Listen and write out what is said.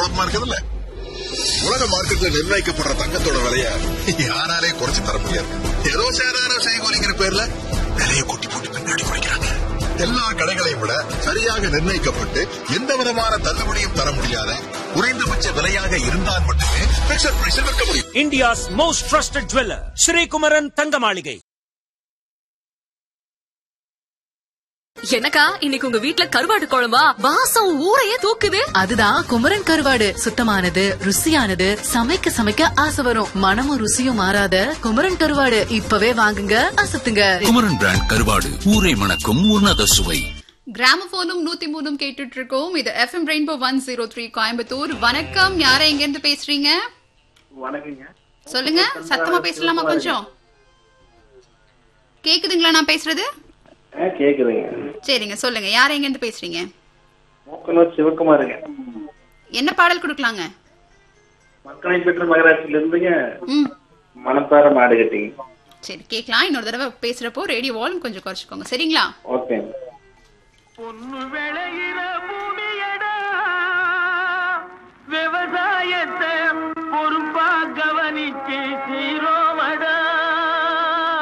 குழப்பமா இருக்குதுல்ல உலக மார்க்கெட்ல நிர்ணயிக்கப்படுற தங்கத்தோட விலைய யாராலே குறைச்சு தர முடியாது ஏதோ சேதாரம் செய்கோலிங்கிற பேர்ல விலையை கொட்டி போட்டு பின்னாடி குறைக்கிறாங்க எல்லா கடைகளையும் விட சரியாக நிர்ணயிக்கப்பட்டு எந்த விதமான தள்ளுபடியும் தர முடியாத குறைந்தபட்ச விலையாக இருந்தால் மட்டுமே பிக்சர் பிரைஸில் விற்க முடியும் India's most trusted jeweler, Sri Kumaran Thangamaligai. எனக்கா இன்னைக்கு உங்க வீட்ல கருவாடு குழம்பா வாசம் ஊரையே தூக்குது அதுதான் குமரன் கருவாடு சுத்தமானது ருசியானது சமைக்க சமைக்க ஆசை வரும் மனமும் ருசியும் மாறாத குமரன் கருவாடு இப்பவே வாங்குங்க அசத்துங்க குமரன் பிராண்ட் கருவாடு ஊரை மணக்கும் உன்னத சுவை கிராமபோனும் நூத்தி மூணும் கேட்டுட்டு இருக்கோம் இது FM rainbow one zero three Coimbatore வணக்கம் யாரை எங்க இருந்து பேசுறீங்க வணக்கங்க சொல்லுங்க சத்தமா பேசலாமா கொஞ்சம் கேக்குதுங்களா நான் பேசுறது ஆ கேக்குதுங்க சரிங்க சொல்லுங்க யாரை எங்க இருந்து பேசுறீங்க மூக்கனூர் சிவகுமாருங்க என்ன பாடல் கொடுக்கலாங்க மக்களை பெற்ற மகராட்சியில இருந்துங்க ம் மணப்பாறை மாடு கட்டிங்க சரி கேட்கலாம் இன்னொரு தடவை பேசுறப்போ ரேடியோ வால்யூம் கொஞ்சம் குறைச்சிக்கோங்க சரிங்களா ஓகே பொண்ணு விளையிற பூமியடா விவசாயத்தை பொறுப்பா